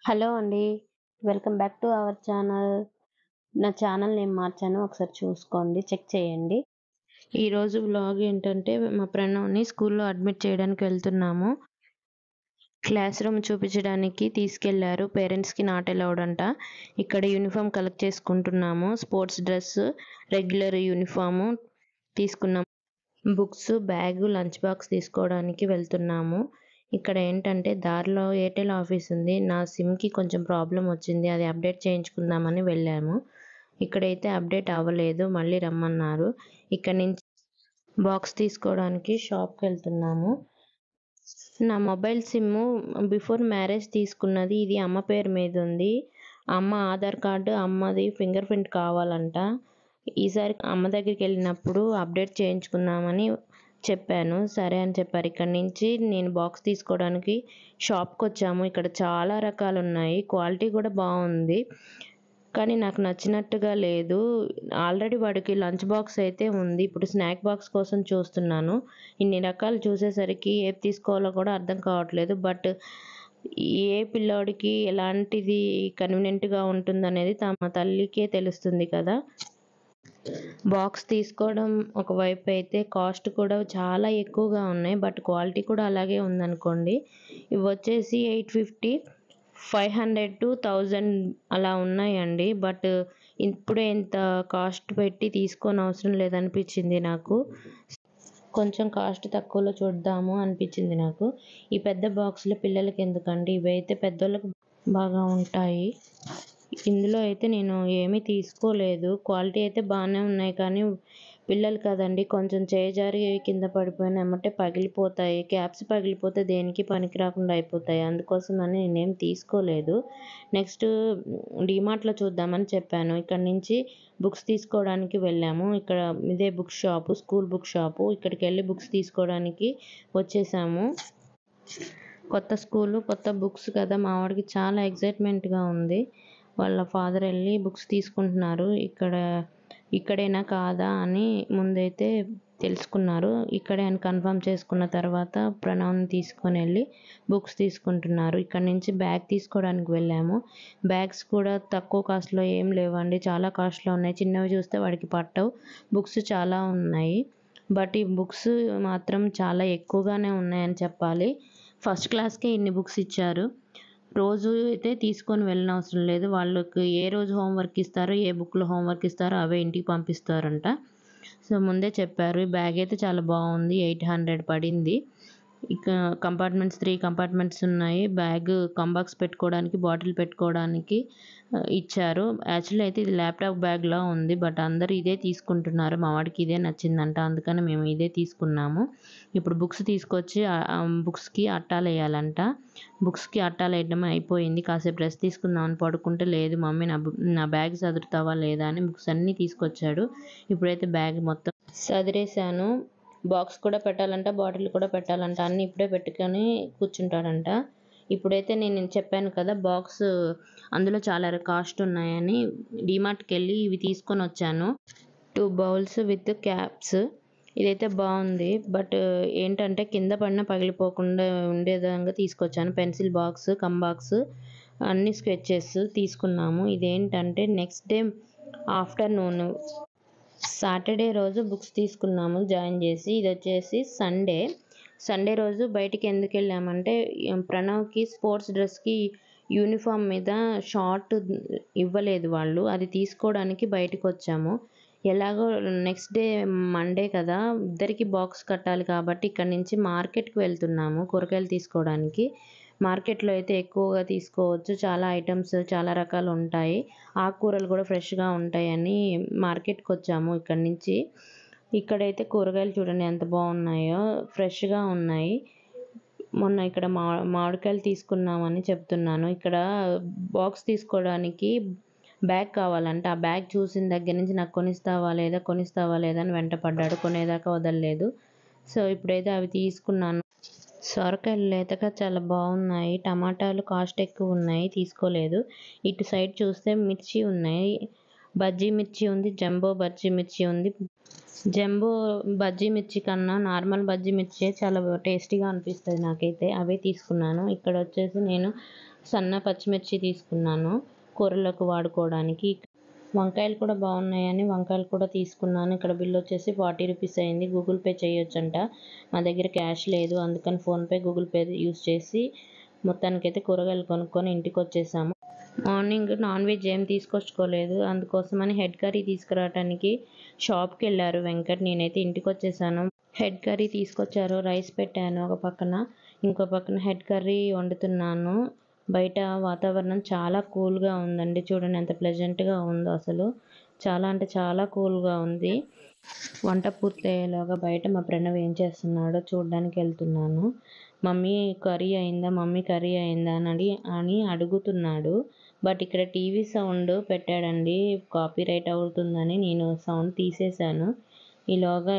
hello అండి welcome back to our channel నా channel name మార్చాను ఒకసారి చూసుకోండి చెక్ చేయండి ఈరోజు వ్లాగ్ ఏంటంటే మా ప్రణవ్ని స్కూల్లో అడ్మిట్ చేయడానికి వెళ్తున్నాము క్లాస్ రూమ్ చూపించడానికి తీసుకెళ్లారు పేరెంట్స్కి నాట్ అలౌడ్ అంట ఇక్కడ యూనిఫామ్ కలెక్ట్ చేసుకుంటున్నాము స్పోర్ట్స్ డ్రెస్ రెగ్యులర్ యూనిఫాము తీసుకున్నాము బుక్స్ బ్యాగ్ లంచ్ బాక్స్ తీసుకోవడానికి వెళ్తున్నాము ఇక్కడ ఏంటంటే దారిలో ఎయిర్టెల్ ఆఫీస్ ఉంది నా సిమ్కి కొంచెం ప్రాబ్లం వచ్చింది అది అప్డేట్ చేయించుకుందామని వెళ్ళాము ఇక్కడైతే అప్డేట్ అవ్వలేదు మళ్ళీ రమ్మన్నారు ఇక్కడ నుంచి బాక్స్ తీసుకోవడానికి షాప్కి వెళ్తున్నాము నా మొబైల్ సిమ్ బిఫోర్ మ్యారేజ్ తీసుకున్నది ఇది అమ్మ పేరు మీద ఉంది అమ్మ ఆధార్ కార్డు అమ్మది ఫింగర్ ప్రింట్ కావాలంట ఈసారి అమ్మ దగ్గరికి వెళ్ళినప్పుడు అప్డేట్ చేయించుకుందామని చెప్పాను సరే అని చెప్పారు ఇక్కడ నుంచి నేను బాక్స్ తీసుకోవడానికి షాప్కి వచ్చాము ఇక్కడ చాలా రకాలు ఉన్నాయి క్వాలిటీ కూడా బాగుంది కానీ నాకు నచ్చినట్టుగా లేదు ఆల్రెడీ వాడికి లంచ్ బాక్స్ అయితే ఉంది ఇప్పుడు స్నాక్ బాక్స్ కోసం చూస్తున్నాను ఇన్ని రకాలు చూసేసరికి ఏది తీసుకోవాలో కూడా అర్థం కావట్లేదు బట్ ఏ పిల్లోడికి ఎలాంటిది కన్వీనియంట్గా ఉంటుందనేది తమ తల్లికే తెలుస్తుంది కదా బాక్స్ తీసుకోవడం ఒకవైపు అయితే కాస్ట్ కూడా చాలా ఎక్కువగా ఉన్నాయి బట్ క్వాలిటీ కూడా అలాగే ఉందనుకోండి ఇవి వచ్చేసి eight fifty five hundred two thousand అలా ఉన్నాయండి బట్ ఇప్పుడే ఇంత కాస్ట్ పెట్టి తీసుకొని అవసరం లేదనిపించింది నాకు కొంచెం కాస్ట్ తక్కువలో చూద్దాము అనిపించింది నాకు ఈ పెద్ద బాక్స్లో పిల్లలకి ఎందుకండి ఇవైతే పెద్దోళ్ళకి బాగా ఉంటాయి ఇందులో అయితే నేను ఏమీ తీసుకోలేదు క్వాలిటీ అయితే బాగానే ఉన్నాయి కానీ పిల్లలు కదండి కొంచెం చేజారి కింద పడిపోయిన ఎమ్మటే పగిలిపోతాయి క్యాప్స్ పగిలిపోతే దేనికి పనికి రాకుండా అయిపోతాయి అందుకోసమని నేనేం తీసుకోలేదు నెక్స్ట్ డిమార్ట్లో చూద్దామని చెప్పాను ఇక్కడ నుంచి బుక్స్ తీసుకోవడానికి వెళ్ళాము ఇక్కడ ఇదే book shop school book shop ఇక్కడికి వెళ్ళి బుక్స్ తీసుకోవడానికి వచ్చేసాము కొత్త స్కూలు కొత్త బుక్స్ కదా మా వాడికి చాలా ఎగ్జైట్మెంట్గా ఉంది వాళ్ళ ఫాదర్ వెళ్ళి బుక్స్ తీసుకుంటున్నారు ఇక్కడ ఇక్కడేనా కాదా అని ముందైతే తెలుసుకున్నారు ఇక్కడే అని కన్ఫర్మ్ చేసుకున్న తర్వాత ప్రణవ్ని తీసుకొని వెళ్ళి బుక్స్ తీసుకుంటున్నారు ఇక్కడ నుంచి బ్యాగ్ తీసుకోవడానికి వెళ్ళాము బ్యాగ్స్ కూడా తక్కువ కాస్ట్లో ఏం లేవండి చాలా కాస్ట్లో ఉన్నాయి చిన్నవి చూస్తే వాడికి పట్టవు బుక్స్ చాలా ఉన్నాయి బట్ ఈ బుక్స్ మాత్రం చాలా ఎక్కువగానే ఉన్నాయని చెప్పాలి ఫస్ట్ క్లాస్కే ఇన్ని బుక్స్ ఇచ్చారు రోజు అయితే తీసుకొని వెళ్ళిన అవసరం లేదు వాళ్ళకి ఏ రోజు హోంవర్క్ ఇస్తారో ఏ బుక్లో హోంవర్క్ ఇస్తారో అవే ఇంటికి పంపిస్తారంట సో ముందే చెప్పారు ఈ బ్యాగ్ అయితే చాలా బాగుంది ఎయిట్ హండ్రెడ్ పడింది ఇక కంపార్ట్మెంట్స్ త్రీ కంపార్ట్మెంట్స్ ఉన్నాయి బ్యాగ్ కంబాక్స్ పెట్టుకోవడానికి బాటిల్ పెట్టుకోవడానికి ఇచ్చారు యాక్చువల్లీ అయితే ఇది ల్యాప్టాప్ బ్యాగ్లా ఉంది బట్ అందరూ ఇదే తీసుకుంటున్నారు మా వాడికి ఇదే నచ్చిందంట అందుకని మేము ఇదే తీసుకున్నాము ఇప్పుడు బుక్స్ తీసుకొచ్చి బుక్స్కి అట్టాలు వేయాలంట బుక్స్కి అట్టాలు వేయడం అయిపోయింది కాసేపు డ్రెస్ తీసుకుందామని పడుకుంటే లేదు మమ్మీ నా నా బ్యాగ్ చదువుతావా లేదా అని బుక్స్ అన్నీ తీసుకొచ్చాడు ఇప్పుడైతే బ్యాగ్ మొత్తం సదిరేసాను బాక్స్ కూడా పెట్టాలంట బాటిల్ కూడా పెట్టాలంట అన్నీ ఇప్పుడే పెట్టుకొని కూర్చుంటాడంట ఇప్పుడైతే నేను చెప్పాను కదా బాక్స్ అందులో చాలా కాస్ట్ ఉన్నాయని డిమార్ట్కి వెళ్ళి ఇవి తీసుకొని వచ్చాను టూ బౌల్స్ విత్ క్యాప్స్ ఇదైతే బాగుంది బట్ ఏంటంటే కింద పడిన పగిలిపోకుండా ఉండే విధంగా తీసుకొచ్చాను పెన్సిల్ బాక్స్ కమ్ బాక్స్ అన్ని స్కెచెస్ తీసుకున్నాము ఇదేంటంటే నెక్స్ట్ డే ఆఫ్టర్నూన్ సాటర్డే రోజు బుక్స్ తీసుకున్నాము జాయిన్ చేసి ఇది వచ్చేసి సండే సండే రోజు బయటికి ఎందుకు వెళ్ళామంటే ప్రణవ్కి స్పోర్ట్స్ డ్రెస్కి యూనిఫామ్ మీద షార్ట్ ఇవ్వలేదు వాళ్ళు అది తీసుకోవడానికి బయటకు వచ్చాము ఎలాగో నెక్స్ట్ డే మండే కదా ఇద్దరికి బాక్స్ కట్టాలి కాబట్టి ఇక్కడ నుంచి మార్కెట్కి వెళ్తున్నాము కూరగాయలు తీసుకోవడానికి మార్కెట్లో అయితే ఎక్కువగా తీసుకోవచ్చు చాలా ఐటమ్స్ చాలా రకాలు ఉంటాయి ఆకుకూరలు కూడా ఫ్రెష్గా ఉంటాయని మార్కెట్కి వచ్చాము ఇక్కడ నుంచి ఇక్కడైతే కూరగాయలు చూడండి ఎంత బాగున్నాయో ఫ్రెష్గా ఉన్నాయి మొన్న ఇక్కడ మా మామిడికాయలు తీసుకున్నామని చెప్తున్నాను ఇక్కడ బాక్స్ తీసుకోవడానికి బ్యాగ్ కావాలంటే ఆ బ్యాగ్ చూసిన దగ్గర నుంచి నాకు కొనిస్తావా లేదా కొనిస్తావా లేదా అని వెంట పడ్డాడు కొనేదాకా వదలలేదు సో ఇప్పుడైతే అవి తీసుకున్నాను సొరకాయలు లేతగా చాలా బాగున్నాయి టమాటాలు కాస్ట్ ఎక్కువ ఉన్నాయి తీసుకోలేదు ఇటు సైడ్ చూస్తే మిర్చి ఉన్నాయి బజ్జీ మిర్చి ఉంది జంబో బజ్జీ మిర్చి ఉంది జంబో బజ్జీ మిర్చి కన్నా నార్మల్ బజ్జీ మిర్చి చాలా టేస్టీగా అనిపిస్తుంది నాకైతే అవే తీసుకున్నాను ఇక్కడ వచ్చేసి నేను సన్న పచ్చిమిర్చి తీసుకున్నాను కూరలకు వాడుకోవడానికి వంకాయలు కూడా బాగున్నాయని వంకాయలు కూడా తీసుకున్నాను ఇక్కడ బిల్ వచ్చేసి ఫార్టీ రూపీస్ అయింది గూగుల్ పే చేయొచ్చంట మా దగ్గర క్యాష్ లేదు అందుకని ఫోన్పే గూగుల్ పే యూస్ చేసి మొత్తానికైతే కూరగాయలు కొనుక్కొని ఇంటికి వచ్చేసాము మార్నింగ్ నాన్ వెజ్ ఏం తీసుకొచ్చుకోలేదు అందుకోసమని హెడ్ కర్రీ తీసుకురావడానికి షాప్కి వెళ్ళారు వెంకట్ నేనైతే ఇంటికి వచ్చేసాను హెడ్ కర్రీ తీసుకొచ్చారు రైస్ పెట్టాను ఒక పక్కన ఇంకో పక్కన హెడ్ కర్రీ వండుతున్నాను బయట వాతావరణం చాలా కూల్గా ఉందండి చూడండి ఎంత ప్లెజెంట్గా ఉందో అసలు చాలా అంటే చాలా కూల్గా ఉంది వంట పూర్తయ్యేలాగా బయట మా ప్రణవ్ ఏం చేస్తున్నాడో చూడడానికి వెళ్తున్నాను మమ్మీ కర్రీ అయిందా మమ్మీ కర్రీ అయిందా అని అడి అని అడుగుతున్నాడు బట్ ఇక్కడ టీవీ సౌండ్ పెట్టాడండి కాపీ రైట్ అవుతుందని నేను సౌండ్ తీసేశాను ఈలోగా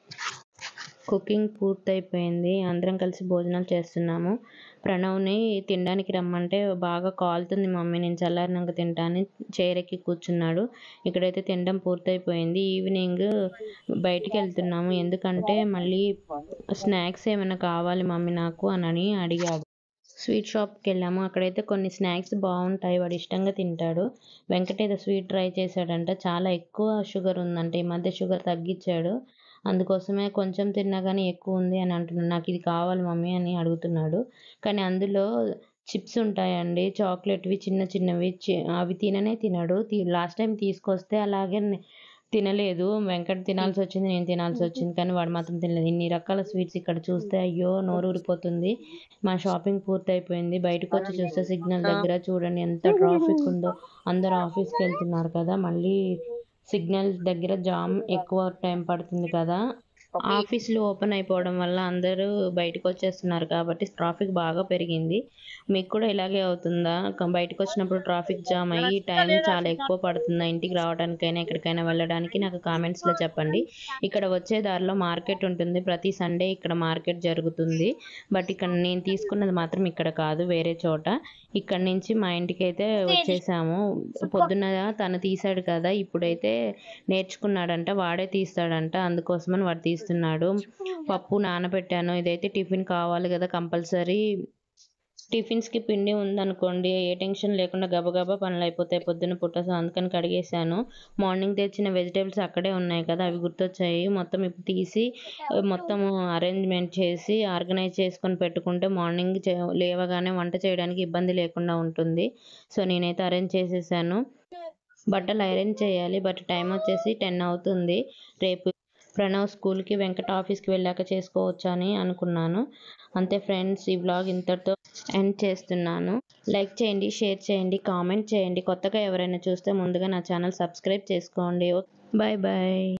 కుకింగ్ పూర్తయిపోయింది అందరం కలిసి భోజనాలు చేస్తున్నాము ప్రణవ్ని తినడానికి రమ్మంటే బాగా కాలుతుంది మమ్మీ నేను చల్లారినాక తింటాను చైరెక్కి కూర్చున్నాడు ఇక్కడైతే తినడం పూర్తయిపోయింది ఈవినింగ్ బయటికి వెళ్తున్నాము ఎందుకంటే మళ్ళీ స్నాక్స్ ఏమైనా కావాలి మమ్మీ నాకు అని అడిగాడు స్వీట్ షాప్కి వెళ్ళాము అక్కడైతే కొన్ని స్నాక్స్ బాగుంటాయి వాడు ఇష్టంగా తింటాడు వెంకట ఏదో స్వీట్ ట్రై చేశాడంట చాలా ఎక్కువ షుగర్ ఉందంట ఈ మధ్య షుగర్ తగ్గించాడు అందుకోసమే కొంచెం తిన్నా కానీ ఎక్కువ ఉంది అని అంటున్నాడు నాకు ఇది కావాలి మమ్మీ అని అడుగుతున్నాడు కానీ అందులో చిప్స్ ఉంటాయండి చాక్లెట్వి చిన్న చిన్నవి చి- అవి తిననే తినడు లాస్ట్ టైం తీసుకొస్తే అలాగే నే- తినలేదు వెంకట్ తినాల్సి వచ్చింది నేను తినాల్సి వచ్చింది కానీ వాడు మాత్రం తినలేదు ఇన్ని రకాల స్వీట్స్ ఇక్కడ చూస్తే అయ్యో నోరు ఊరిపోతుంది మా షాపింగ్ పూర్తయిపోయింది బయటకు వచ్చి చూస్తే సిగ్నల్ దగ్గర చూడండి ఎంత ట్రాఫిక్ ఉందో అందరూ ఆఫీస్కి వెళ్తున్నారు కదా మళ్ళీ సిగ్నల్ దగ్గర జామ్ ఎక్కువ టైం పడుతుంది కదా ఆఫీసులు ఓపెన్ అయిపోవడం వల్ల అందరూ బయటకు వచ్చేస్తున్నారు కాబట్టి ట్రాఫిక్ బాగా పెరిగింది మీకు కూడా ఇలాగే అవుతుందా క- బయటకు వచ్చినప్పుడు ట్రాఫిక్ జామ్ అయ్యి టైం చాలా ఎక్కువ పడుతుందా ఇంటికి రావడానికైనా ఎక్కడికైనా వెళ్ళడానికి నాకు comments లో చెప్పండి ఇక్కడ వచ్చే దారిలో మార్కెట్ ఉంటుంది ప్రతి సండే ఇక్కడ మార్కెట్ జరుగుతుంది బట్ ఇక్కడ నేను తీసుకున్నది మాత్రం ఇక్కడ కాదు వేరే చోట ఇక్కడ నుంచి మా ఇంటికి అయితే వచ్చేసాము పొద్దున్న తను తీసాడు కదా ఇప్పుడైతే నేర్చుకున్నాడంట వాడే తీస్తాడంట అందుకోసమని వాడు తీస్తున్నాడు పప్పు నానబెట్టాను ఇదైతే టిఫిన్ కావాలి కదా కంపల్సరీ టిఫిన్స్కి పిండి ఉందనుకోండి ఏ టెన్షన్ లేకుండా గబగబా పనులు అయిపోతాయి పొద్దున్న పుట్ట సో అందుకని కడిగేసాను మార్నింగ్ తెచ్చిన వెజిటేబుల్స్ అక్కడే ఉన్నాయి కదా అవి గుర్తొచ్చాయి మొత్తం ఇప్పుడు తీసి ఆ, మొత్తం అరేంజ్మెంట్ చేసి ఆర్గనైజ్ చేసుకొని పెట్టుకుంటే మార్నింగ్ చే- లేవగానే వంట చేయడానికి ఇబ్బంది లేకుండా ఉంటుంది సో నేనైతే అరేంజ్ చేసేసాను బట్టలు ఐరన్ చేయాలి బట్ టైం వచ్చేసి టెన్ అవుతుంది రేపు ప్రణవ్ స్కూల్కి వెంకట ఆఫీస్కి వెళ్ళాక చేసుకోవచ్చు అని అనుకున్నాను అంతే ఫ్రెండ్స్ ఈ వ్లాగ్ ఇంతటితో ఎండ్ చేస్తున్నాను లైక్ చేయండి షేర్ చేయండి కామెంట్ చేయండి కొత్తగా ఎవరైనా చూస్తే ముందుగా నా ఛానల్ సబ్స్క్రైబ్ చేసుకోండి బాయ్ బాయ్